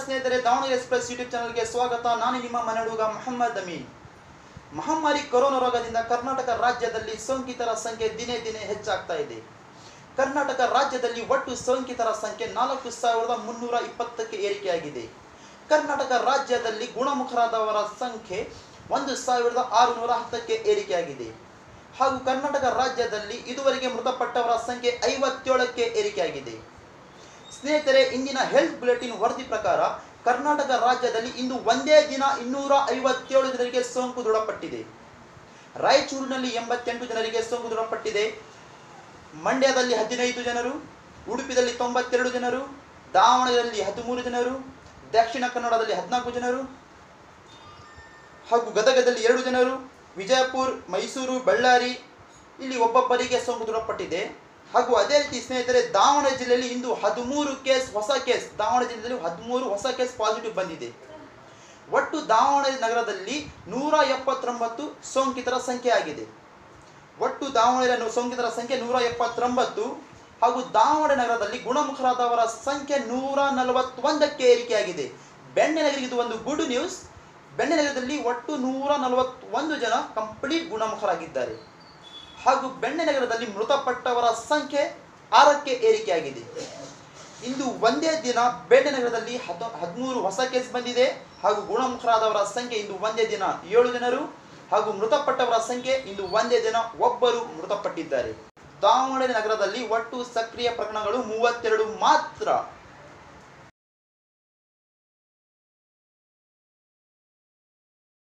ಸ್ನೇಹಿತರೆ Davanagere express YouTube ಚಾನಲ್ಗೆ ಸ್ವಾಗತ ನಾನು ನಿಮ್ಮ ಮನೆಡುಗ ಮೊಹಮ್ಮದ್ ಅಮೀನ್ ಮಹಾಮಾರಿ ಕೊರೋನಾ ರೋಗದಿಂದ ಕರ್ನಾಟಕ ರಾಜ್ಯದಲ್ಲಿ ಸೋಂಕಿತರ ಸಂಖ್ಯೆ ದಿನೇ ದಿನೇ ಹೆಚ್ಚಾಗ್ತಾ ಇದೆ ಕರ್ನಾಟಕ ರಾಜ್ಯದಲ್ಲಿ ಒಟ್ಟು ಸೋಂಕಿತರ ಸಂಖ್ಯೆ ನಾಲ್ಕು ಸಾವಿರದ ಮುನ್ನೂರ ಇಪ್ಪತ್ತಕ್ಕೆ ಏರಿಕೆಯಾಗಿದೆ ಕರ್ನಾಟಕ ರಾಜ್ಯದಲ್ಲಿ ಗುಣಮುಖರಾದವರ ಸಂಖ್ಯೆ ಒಂದು ಸಾವಿರದ ಆರುನೂರ ಹತ್ತಕ್ಕೆ ಏರಿಕೆಯಾಗಿದೆ ಹಾಗೂ ಕರ್ನಾಟಕ ರಾಜ್ಯದಲ್ಲಿ ಇದುವರೆಗೆ ಮೃತಪಟ್ಟವರ ಸಂಖ್ಯೆ ಐವತ್ತೇಳಕ್ಕೆ ಏರಿಕೆಯಾಗಿದೆ ಸ್ನೇಹಿತರೆ ಇಂದಿನ ಹೆಲ್ತ್ ಬುಲೆಟಿನ್ ವರದಿ ಪ್ರಕಾರ ಕರ್ನಾಟಕ ರಾಜ್ಯದಲ್ಲಿ ಇಂದು ಒಂದೇ ದಿನ ಇನ್ನೂರ ಐವತ್ತೇಳು ಜನರಿಗೆ ಸೋಂಕು ದೃಢಪಟ್ಟಿದೆ ರಾಯಚೂರಿನಲ್ಲಿ ಎಂಬತ್ತೆಂಟು ಜನರಿಗೆ ಸೋಂಕು ದೃಢಪಟ್ಟಿದೆ ಮಂಡ್ಯದಲ್ಲಿ ಹದಿನೈದು ಜನರು ಉಡುಪಿದಲ್ಲಿ ತೊಂಬತ್ತೆರಡು ಜನರು ದಾವಣಗೆರೆಯಲ್ಲಿ ಹದಿಮೂರು ಜನರು ದಕ್ಷಿಣ ಕನ್ನಡದಲ್ಲಿ ಹದಿನಾಲ್ಕು ಜನರು ಹಾಗೂ ಗದಗದಲ್ಲಿ ಎರಡು ಜನರು ವಿಜಯಪುರ ಮೈಸೂರು ಬಳ್ಳಾರಿ ಇಲ್ಲಿ ಒಬ್ಬೊಬ್ಬರಿಗೆ ಸೋಂಕು ದೃಢಪಟ್ಟಿದೆ ಹಾಗೂ ಅದೇ ರೀತಿ ಸ್ನೇಹಿತರೆ ದಾವಣಗೆರೆ ಜಿಲ್ಲೆಯಲ್ಲಿ ಇಂದು ಹದಿಮೂರು ಕೇಸ್ ಹೊಸ ಕೇಸ್ ದಾವಣಗೆರೆ ಜಿಲ್ಲೆಯಲ್ಲಿ ಹದಿಮೂರು ಹೊಸ ಕೇಸ್ ಪಾಸಿಟಿವ್ ಬಂದಿದೆ ಒಟ್ಟು ದಾವಣಗೆರೆ ನಗರದಲ್ಲಿ ನೂರ ಎಪ್ಪತ್ತೊಂಬತ್ತು ಸೋಂಕಿತರ ಸಂಖ್ಯೆ ಆಗಿದೆ ಒಟ್ಟು ದಾವಣಗೆರೆ ಸೋಂಕಿತರ ಸಂಖ್ಯೆ ನೂರ ಎಪ್ಪತ್ತೊಂಬತ್ತು ಹಾಗೂ ದಾವಣಗೆರೆ ನಗರದಲ್ಲಿ ಗುಣಮುಖರಾದವರ ಸಂಖ್ಯೆ ನೂರ ನಲವತ್ತೊಂದಕ್ಕೆ ಏರಿಕೆಯಾಗಿದೆ ಬೆಣ್ಣೆನಗರಿಗೆ ಇದು ಒಂದು ಗುಡ್ ನ್ಯೂಸ್ ಬೆಣ್ಣೆನಗರದಲ್ಲಿ ಒಟ್ಟು ನೂರ ನಲವತ್ತೊಂದು ಜನ ಕಂಪ್ಲೀಟ್ ಗುಣಮುಖರಾಗಿದ್ದಾರೆ ಹಾಗೂ ಬೆಣ್ಣೆನಗರದಲ್ಲಿ ಮೃತಪಟ್ಟವರ ಸಂಖ್ಯೆ ಆರಕ್ಕೆ ಏರಿಕೆಯಾಗಿದೆ ಇಂದು ಒಂದೇ ದಿನ ಬೆಣ್ಣೆನಗರದಲ್ಲಿ ಹದ ಹದಿಮೂರು ಹೊಸ ಕೇಸ್ ಬಂದಿದೆ ಹಾಗೂ ಗುಣಮುಖರಾದವರ ಸಂಖ್ಯೆ ಇಂದು ಒಂದೇ ದಿನ ಏಳು ಜನರು ಹಾಗೂ ಮೃತಪಟ್ಟವರ ಸಂಖ್ಯೆ ಇಂದು ಒಂದೇ ದಿನ ಒಬ್ಬರು ಮೃತಪಟ್ಟಿದ್ದಾರೆ ದಾವಣಗೆರೆ ನಗರದಲ್ಲಿ ಒಟ್ಟು ಸಕ್ರಿಯ ಪ್ರಕರಣಗಳು ಮೂವತ್ತೆರಡು ಮಾತ್ರ